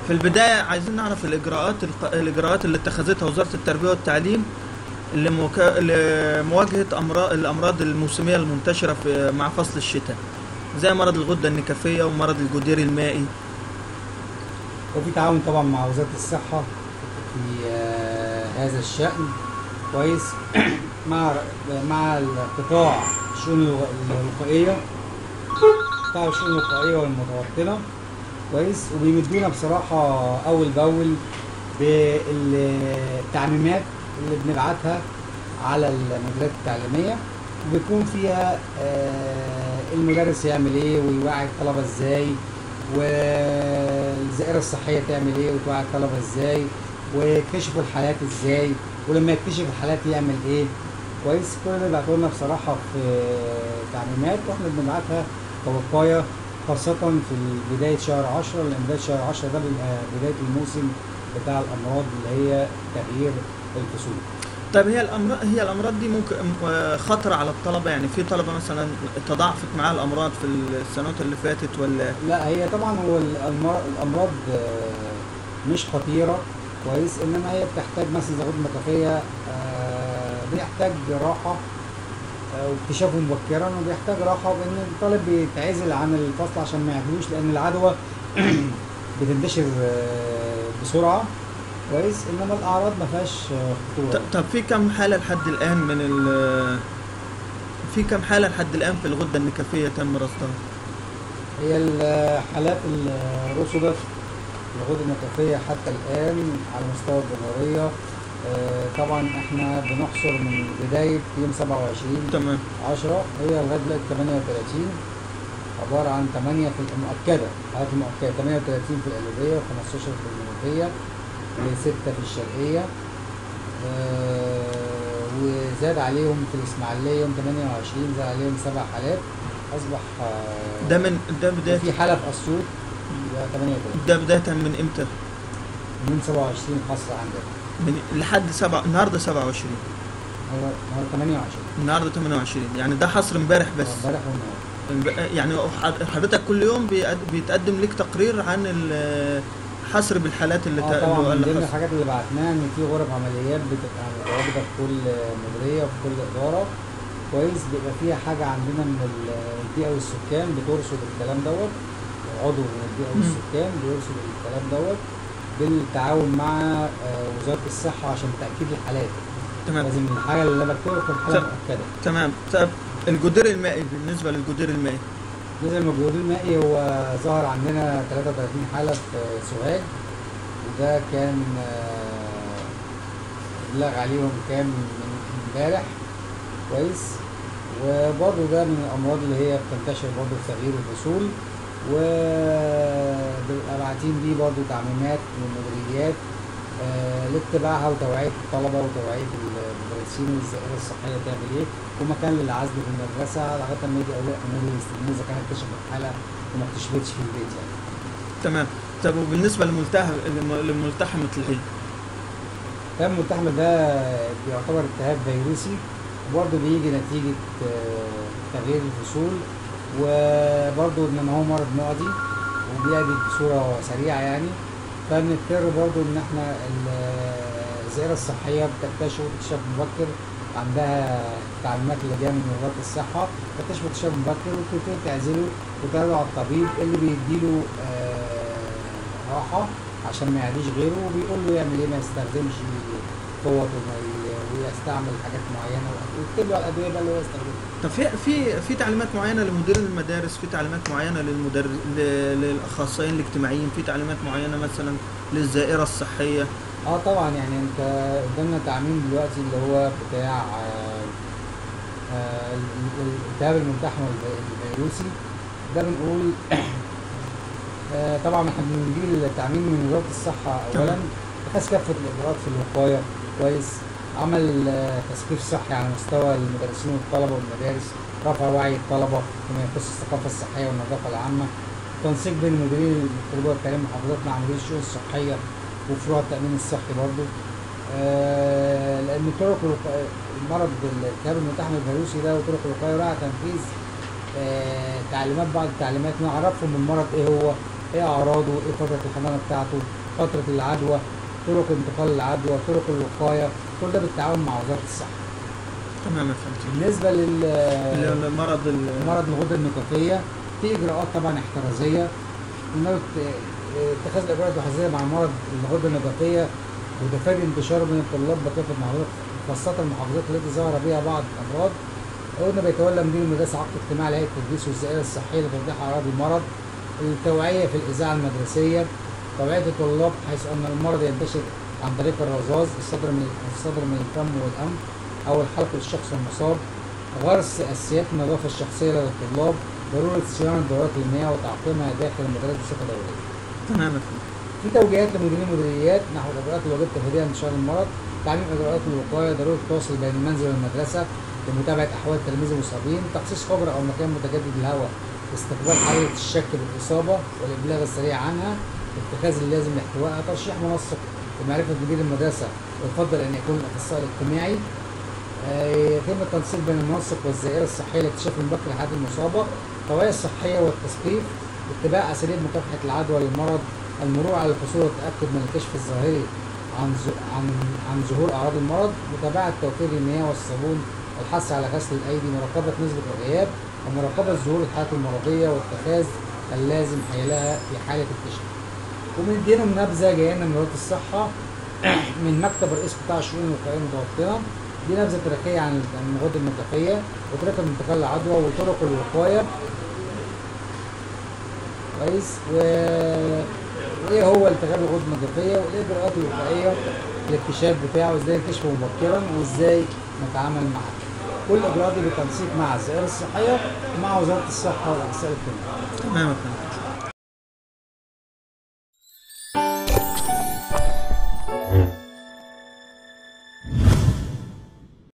في البداية عايزين نعرف الإجراءات الق- الإجراءات اللي اتخذتها وزارة التربية والتعليم لمكا... لمواجهة أمراض الأمراض الموسمية المنتشرة في مع فصل الشتاء زي مرض الغدة النكفية ومرض الجدير المائي وفي تعاون طبعا مع وزاره الصحه في آه، هذا الشان كويس مع مع قطاع الشؤون الو- الوقائيه قطاع الشؤون الوقائيه والمتوطنه كويس وبيمدونا بصراحه اول باول بالتعميمات اللي بنبعتها على المدارات التعليميه وبيكون فيها آه، المدرس يعمل ايه ويوعي الطلبه ازاي والزائره الصحيه تعمل ايه وتوعي الطلبه ازاي ويكتشفوا الحالات ازاي ولما يكتشف الحالات يعمل ايه كويس كل ده بيبعتوا لنا بصراحه في تعميمات واحنا بنبعتها كوقايه خاصة في بداية شهر 10 لأن بداية شهر 10 ده بيبقى بداية الموسم بتاع الأمراض اللي هي تغيير الفصول. طيب هي الأمراض هي الأمراض دي ممكن آه، خطر على الطلبة يعني في طلبة مثلا تضاعفت معاها الأمراض في السنوات اللي فاتت ولا لا هي طبعا هو الأمراض, الأمراض آه، مش خطيرة كويس إنما هي بتحتاج مثلا زي غدة مكافية آه، بيحتاج راحة آه، واكتشافه مبكرا وبيحتاج راحة وإن الطالب بيتعزل عن الفصل عشان ما يعدلوش لأن العدوى بتنتشر آه، بسرعة كويس إنما الأعراض ما فيهاش آه، ط- خطورة طب في كم حالة لحد الآن من ال في كم حالة لحد الآن في الغدة النكفية تم رصدها؟ هي الحالات الرصدت الغدة النكفية حتى الآن على مستوى الجمهورية آه، طبعا احنا بنحصر من بداية يوم 27 تمام 10 هي لغاية دلوقتي 38 عبارة عن 8 في المؤكدة حالات المؤكدة 38 في القلبية و15 في المنوفية و6 في الشرقية آه، وزاد عليهم في الإسماعيلية يوم 28 زاد عليهم سبع حالات أصبح آه، ده من ده بداية في حالة في أسيوط يبقى 38 ده بداية من إمتى؟ من 27 حصر عندنا من لحد سبعة النهاردة 27 هو هو 28 النهاردة 28 يعني ده حصر امبارح بس امبارح والنهارده امب- يعني حض- حضرتك كل يوم بيقد- بيتقدم لك تقرير عن ال- حصر بالحالات اللي اه تا- طبعا من اللي ضمن حصل. الحاجات اللي بعتناها ان في غرف عمليات بتبقى متواجده في كل مديريه وفي كل اداره كويس بيبقى فيها حاجه عندنا من ال- البيئه والسكان بترصد الكلام دوت عضو من البيئه مم. والسكان بيرصد الكلام دوت بالتعاون مع آه، وزاره الصحه عشان تاكيد الحالات تمام لازم الحاجه اللي انا بكتبها تكون حاله طب. مؤكده تمام طب الجدير المائي بالنسبة للجدير المائي جزء المجهود المائي هو ظهر عندنا 33 حالة في سوهاج وده كان آه، بلغ عليهم كام من امبارح كويس وبرضه ده من الأمراض اللي هي بتنتشر برضه في تغيير الفصول وبيبقى باعتين بيه برضه تعميمات من المديريات آه، لاتباعها وتوعية الطلبة وتوعية المدرسين والزائرة الصحية تعمل ايه ومكان للعزل في المدرسة لغاية ما يجي أولياء أمور يستلموه إذا كانت اكتشفت الحالة وما اكتشفتش في البيت يعني. تمام طب وبالنسبة للملتحم لملتحمة الحج كان الملتحم ده بيعتبر التهاب فيروسي وبرضه بيجي نتيجة آه، تغيير الفصول وبرضه إن هو مرض معدي وبيعدي بصورة سريعة يعني فبنضطر برضه إن إحنا ال- الزائرة الصحية بتكتشف اكتشاف مبكر عندها تعليمات اللي جايه من وزارة الصحة تكتشف اكتشاف مبكر وبتبتدي تعزله وتاخده على الطبيب اللي بيديله آه، راحة عشان ما يعديش غيره وبيقول له يعمل ايه ما يستخدمش قوت وما ي- ويستعمل حاجات معينة ويكتب له على الأدوية بقى اللي هو يستخدمها. طب في في في تعليمات معينة لمدير المدارس في تعليمات معينة للمدر ل- للأخصائيين الاجتماعيين في تعليمات معينة مثلا للزائرة الصحية اه طبعا يعني انت قدامنا تعميم دلوقتي اللي هو بتاع آه، آه، ال- ال- الالتهاب الملتحم الف- الفيروسي ده بنقول آه، طبعا احنا بنجيب التعميم من وزاره الصحه اولا تمام. اتخاذ كافه الاجراءات في الوقايه كويس عمل آه، تثقيف صحي على مستوى المدرسين والطلبه والمدارس رفع وعي الطلبه فيما يخص الثقافه الصحيه والنظافه العامه تنسيق بين مديرين التربيه والتعليم محافظات مع مدير الشؤون الصحيه وفروع التامين الصحي برضه آه، لان طرق الوقا- المرض الالتهاب الملتحم الفيروسي ده وطرق الوقايه راعي تنفيذ آه، تعليمات بعض التعليمات نعرفهم المرض ايه هو ايه اعراضه ايه فتره الحمامه بتاعته فتره العدوى طرق انتقال العدوى طرق الوقايه كل ده بالتعاون مع وزاره الصحه تمام يا فندم بالنسبه لل اللي هو المرض ال- مرض الغده النخاميه في اجراءات طبعا احترازيه انه اتخاذ الاجراءات الحرازيه مع مرض الغده النخاميه وتفادي انتشاره بين الطلاب بكافه المحافظات خاصه المحافظات التي ظهر بها بعض الامراض قلنا بيتولى مدير المدرسه عقد اجتماع لهيئه التدريس والزائره الصحيه لتوضيح اعراض المرض التوعيه في الاذاعه المدرسيه توعيه الطلاب حيث ان المرض ينتشر عن طريق الرذاذ الصدر من الصدر من الفم والانف او الحلق للشخص المصاب غرس اساسيات النظافه الشخصيه لدى الطلاب ضروره صيانه دورات المياه وتعقيمها داخل المدارس بصفه دوريه تمام يا فندم في توجيهات لمديرين المديريات نحو الاجراءات الواجبه تفاديها انتشار المرض تعليم اجراءات الوقايه ضروره التواصل بين المنزل والمدرسه لمتابعه احوال التلاميذ المصابين تخصيص حجره او مكان متجدد للهواء لاستقبال حاله الشك بالاصابه والابلاغ السريع عنها اتخاذ اللازم لاحتوائها ترشيح منسق ومعرفه مدير المدرسه ويفضل ان يكون الاخصائي الاجتماعي آه، يتم التنسيق بين المنسق والزائره الصحيه لاكتشاف المبكر للحالات المصابه التوعيه الصحيه والتثقيف اتباع اساليب مكافحه العدوى للمرض المرور على الفصول والتاكد من الكشف الظاهري عن ز- عن عن ظهور اعراض المرض متابعه توفير المياه والصابون الحث على غسل الايدي مراقبه نسبه الغياب ومراقبه ظهور الحالات المرضيه واتخاذ اللازم حيالها في حاله اكتشاف ومدينهم نبذه جايه لنا من وزاره الصحه من مكتب رئيس قطاع الشؤون الوقائيه المتوطنه دي نبذه تاريخيه عن عن الغده النطقيه وطريقه انتقال العدوى وطرق الوقايه كويس و... وايه هو التهاب الغده النطقيه وايه الاجراءات الوقائيه الاكتشاف بتاعه ازاي نكتشفه مبكرا وازاي نتعامل معاه كل الاجراءات دي بالتنسيق مع الزائره الصحيه ومع وزاره الصحه والاقسام الاجتماعيه تمام يا فندم